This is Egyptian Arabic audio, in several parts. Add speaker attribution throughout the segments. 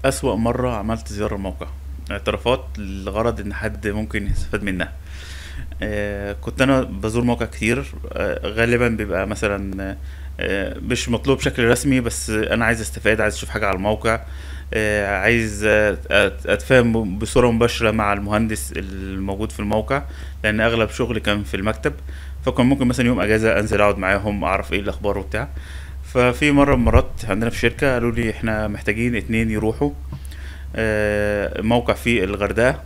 Speaker 1: أسوأ مرة عملت زيارة الموقع اعترافات لغرض ان حد ممكن يستفاد منها آه، كنت انا بزور مواقع كتير آه، غالبا بيبقى مثلا آه، مش مطلوب بشكل رسمي بس انا عايز استفاد عايز اشوف حاجة على الموقع آه، عايز آه، أت- اتفاهم بصورة مباشرة مع المهندس الموجود في الموقع لان اغلب شغلي كان في المكتب فكان ممكن مثلا يوم اجازة انزل اقعد معاهم اعرف ايه الاخبار وبتاع ففي مرة من المرات عندنا في الشركة قالوا لي احنا محتاجين اتنين يروحوا آه، موقع في الغردقة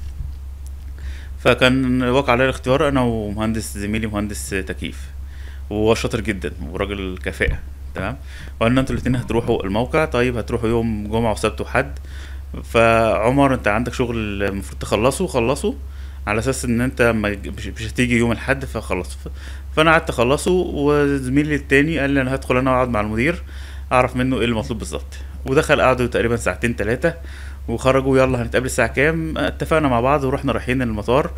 Speaker 1: فكان وقع عليا الاختيار انا ومهندس زميلي مهندس تكييف وهو شاطر جدا وراجل كفاءة تمام وقالنا انتوا الاتنين هتروحوا الموقع طيب هتروحوا يوم جمعة وسبت وحد فعمر انت عندك شغل المفروض تخلصه خلصه على اساس ان انت ما يج- مش مش هتيجي يوم الاحد فخلصه ف- فانا قعدت اخلصه وزميلي التاني قال لي انا هدخل انا اقعد مع المدير اعرف منه ايه المطلوب بالظبط ودخل قعدوا تقريبا ساعتين تلاتة وخرجوا يلا هنتقابل الساعة كام اتفقنا مع بعض ورحنا رايحين المطار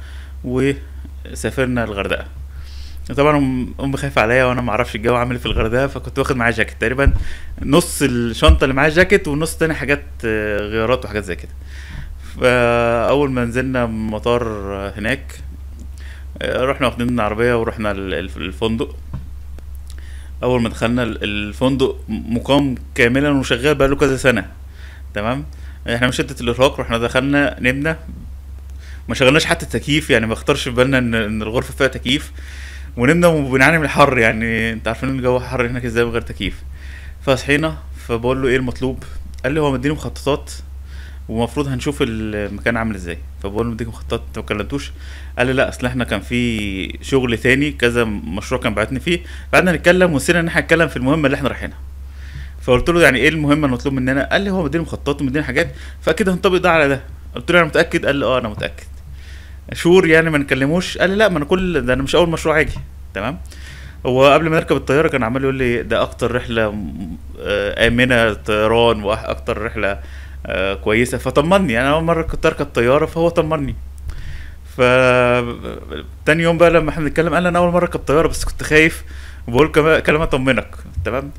Speaker 1: وسافرنا الغردقة طبعا أم- امي خايفه عليا وانا ما اعرفش الجو عامل ايه في الغردقه فكنت واخد معايا جاكيت تقريبا نص الشنطه اللي معايا جاكيت والنص التاني حاجات آه، غيارات وحاجات زي كده فاول ما نزلنا من المطار آه، هناك آه، رحنا واخدين عربيه ورحنا ال- الف- الفندق اول ما دخلنا ال- الفندق مقام كاملا وشغال بقاله كذا سنه تمام احنا من شده الارهاق رحنا دخلنا نمنا ما شغلناش حتى التكييف يعني ما اختارش في بالنا ان ان الغرفه فيها تكييف ونمنا وبنعاني من الحر يعني انت عارفين ان الجو حر هناك ازاي من غير تكييف فصحينا فبقول له ايه المطلوب قال لي هو مديني مخططات ومفروض هنشوف المكان عامل ازاي فبقول له مديك مخططات انت ما كلمتوش قال لي لا اصل احنا كان في شغل تاني كذا مشروع كان بعتني فيه بعدنا نتكلم ونسينا ان احنا نتكلم في المهمه اللي احنا رايحينها فقلت له يعني ايه المهمه المطلوب مننا قال لي هو مديني مخططات ومديني حاجات فاكيد هنطبق ده على ده قلت له انا متاكد قال لي اه انا متاكد شور يعني ما نكلموش قال لي لا ما انا كل ده انا مش اول مشروع اجي تمام هو قبل ما نركب الطياره كان عمال يقول لي ده اكتر رحله م- آه، امنه طيران واكتر رحله آه، كويسه فطمني انا اول مره كنت اركب طياره فهو طمني ف تاني يوم بقى لما احنا بنتكلم قال لي انا اول مره اركب طياره بس كنت خايف وبقول كما- كلام اطمنك تمام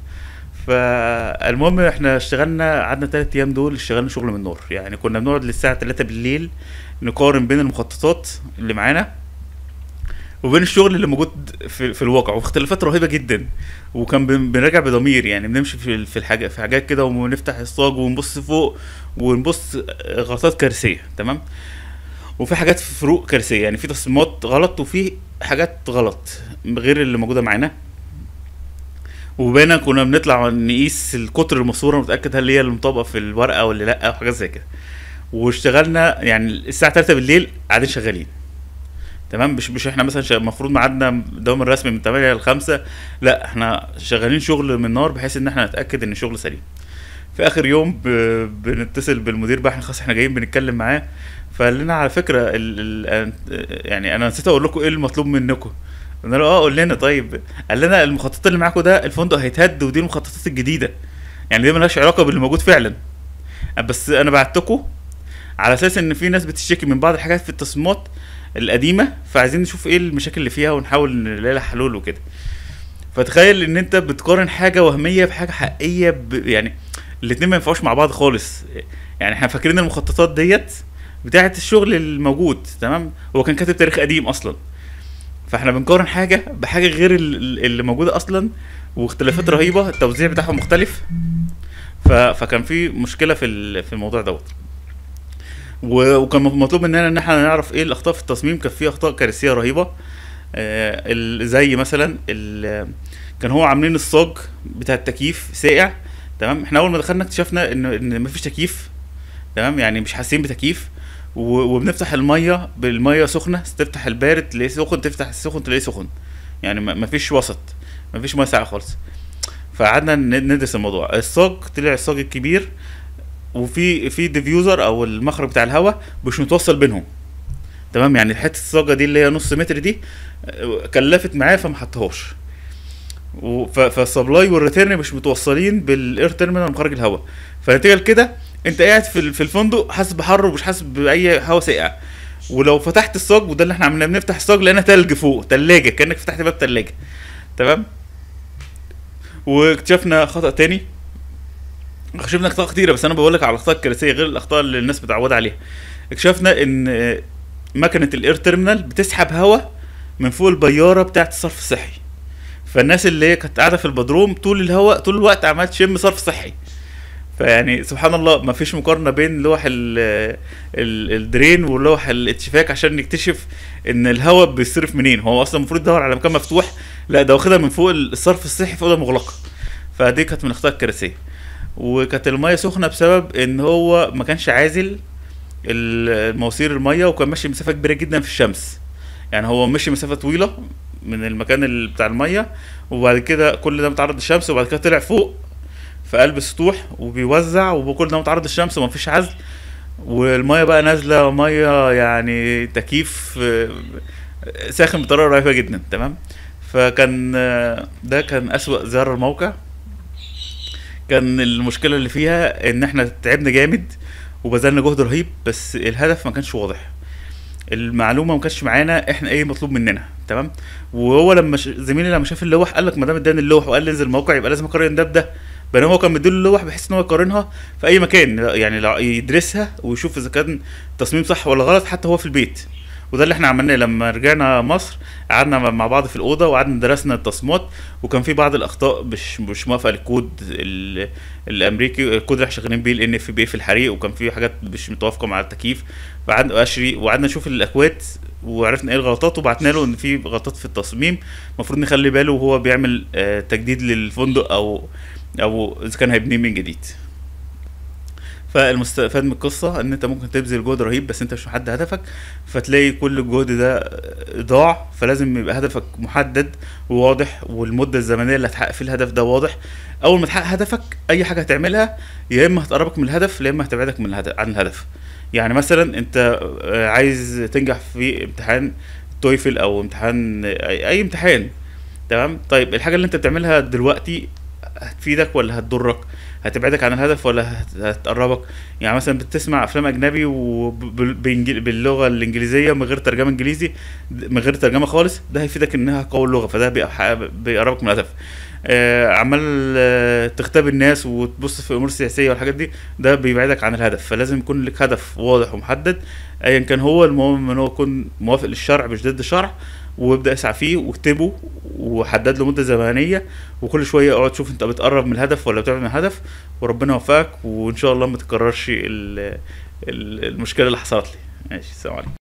Speaker 1: فالمهم احنا اشتغلنا قعدنا تلات ايام دول اشتغلنا شغل من نور يعني كنا بنقعد للساعه 3 بالليل نقارن بين المخططات اللي معانا وبين الشغل اللي موجود في, في الواقع واختلافات رهيبه جدا وكان بن- بنراجع بضمير يعني بنمشي في ال- في الحاجه في حاجات كده ونفتح الصاج ونبص فوق ونبص غلطات كارثيه تمام وفي حاجات في فروق كارثيه يعني في تصميمات غلط وفي حاجات غلط غير اللي موجوده معانا وبينا كنا بنطلع نقيس القطر الماسوره ونتاكد هل هي المطابقه في الورقه ولا لا وحاجات زي كده واشتغلنا يعني الساعه 3 بالليل قاعدين شغالين تمام مش مش احنا مثلا شا- المفروض ميعادنا الدوام الرسمي من 8 ل 5 لا احنا شغالين شغل من نار بحيث ان احنا نتاكد ان الشغل سليم في اخر يوم ب... بنتصل بالمدير بقى احنا خلاص احنا جايين بنتكلم معاه فقال لنا على فكره ال... ال... يعني انا نسيت اقول لكم ايه المطلوب منكم قلنا له اه قول لنا طيب قال لنا المخططات اللي معاكم ده الفندق هيتهد ودي المخططات الجديده يعني دي ملهاش علاقه باللي موجود فعلا بس انا بعتكم على اساس ان في ناس بتشتكي من بعض الحاجات في التصميمات القديمه فعايزين نشوف ايه المشاكل اللي فيها ونحاول نلاقي لها حلول وكده فتخيل ان انت بتقارن حاجه وهميه بحاجه حقيقيه ب... يعني الاتنين ما ينفعوش مع بعض خالص يعني احنا فاكرين المخططات ديت بتاعه الشغل الموجود تمام هو كان كاتب تاريخ قديم اصلا فاحنا بنقارن حاجه بحاجه غير ال- ال- اللي موجوده اصلا واختلافات رهيبه التوزيع بتاعهم مختلف ف... فكان في مشكله في ال- في الموضوع دوت و- وكان مطلوب مننا ان احنا نعرف ايه الاخطاء في التصميم كان في اخطاء كارثيه رهيبه آه، ال- زي مثلا ال- كان هو عاملين الصاج بتاع التكييف ساقع تمام احنا اول ما دخلنا اكتشفنا ان ان مفيش تكييف تمام يعني مش حاسين بتكييف و- وبنفتح الميه بالميه سخنه تفتح البارد تلاقيه سخن تفتح السخن تلاقيه سخن يعني م- مفيش وسط مفيش ميه ساقعه خالص فقعدنا ن- ندرس الموضوع الصاج طلع الصاج الكبير وفي في ديفيوزر او المخرج بتاع الهواء مش متوصل بينهم تمام يعني حته الصاجه دي اللي هي نص متر دي آه، كلفت معايا فما حطهاش و- ف- فالسبلاي والريتيرن مش متوصلين بالاير تيرمينال مخرج الهواء فنتيجه لكده انت قاعد في ال- في الفندق حاسس بحر ومش حاسس باي هواء ساقع ولو فتحت الصاج وده اللي احنا عملناه بنفتح الصاج لقينا تلج فوق تلاجه كانك فتحت باب تلاجه تمام واكتشفنا خطأ تاني اكتشفنا اخطاء كتيره بس انا بقول لك على الاخطاء الكارثيه غير الاخطاء اللي الناس متعوده عليها اكتشفنا ان آه، مكنه الاير تيرمينال بتسحب هواء من فوق البياره بتاعه الصرف الصحي فالناس اللي هي كانت قاعده في البدروم طول الهواء طول الوقت عماله تشم صرف صحي فيعني سبحان الله ما فيش مقارنه بين لوح ال- ال- الدرين ولوح الاتشفاك عشان نكتشف ان الهواء بيصرف منين هو اصلا المفروض يدور على مكان مفتوح لا ده واخدها من فوق الصرف الصحي في اوضه مغلقه فدي كانت من الاخطاء الكارثيه وكانت الميه سخنه بسبب ان هو ما كانش عازل المواسير الميه وكان ماشي مسافه كبيره جدا في الشمس يعني هو مشي مسافه طويله من المكان ال- بتاع الميه وبعد كده كل ده متعرض للشمس وبعد كده طلع فوق في قلب السطوح وبيوزع وكل ده متعرض للشمس ومفيش عزل والميه بقى نازله ميه يعني تكييف آه، ساخن بطريقه رهيبه جدا تمام فكان آه، ده كان اسوأ زياره الموقع كان المشكله اللي فيها ان احنا تعبنا جامد وبذلنا جهد رهيب بس الهدف ما كانش واضح المعلومه ما كانتش معانا احنا ايه مطلوب مننا تمام وهو لما ش... زميلي لما شاف اللوح قال لك ما دام اداني اللوح وقال لي انزل الموقع يبقى لازم اقارن ده بده بينما هو كان مديله اللوح بحيث ان هو يقارنها في اي مكان يعني لو يدرسها ويشوف اذا كان التصميم صح ولا غلط حتى هو في البيت وده اللي احنا عملناه لما رجعنا مصر قعدنا مع بعض في الاوضه وقعدنا درسنا التصميمات وكان في بعض الاخطاء مش مش موافقه للكود ال- الامريكي الكود اللي احنا شغالين بيه الان اف بي في الحريق وكان في حاجات مش متوافقه مع التكييف وقعدنا اشري وقعدنا نشوف الاكواد وعرفنا ايه الغلطات وبعتنا له ان في غلطات في التصميم المفروض نخلي باله وهو بيعمل آه، تجديد للفندق او او اذا كان هيبنيه من جديد فالمستفاد من القصة ان انت ممكن تبذل جهد رهيب بس انت مش محدد هدفك فتلاقي كل الجهد ده ضاع فلازم يبقى هدفك محدد وواضح والمدة الزمنية اللي هتحقق فيه الهدف ده واضح اول ما تحقق هدفك اي حاجة هتعملها يا اما هتقربك من الهدف يا اما هتبعدك من الهدف عن الهدف يعني مثلا انت آه، عايز تنجح في امتحان تويفل او امتحان اي أي امتحان تمام طيب الحاجة اللي انت بتعملها دلوقتي هتفيدك ولا هتضرك هتبعدك عن الهدف ولا هت- هتقربك يعني مثلا بتسمع افلام اجنبي وباللغه الانجليزيه من غير ترجمه انجليزي من غير ترجمه خالص ده هيفيدك انها قوي اللغه فده بيح- بيقربك من الهدف آه عمال آه تختبر الناس وتبص في امور سياسيه والحاجات دي ده بيبعدك عن الهدف فلازم يكون لك هدف واضح ومحدد ايا كان هو المهم ان هو يكون موافق للشرع مش ضد الشرع وابدا اسعى فيه واكتبه وحدد له مده زمنيه وكل شويه اقعد شوف انت بتقرب من الهدف ولا بتبعد من الهدف وربنا يوفقك وان شاء الله ما تكررش ال- ال- المشكله اللي حصلت لي ماشي السلام عليكم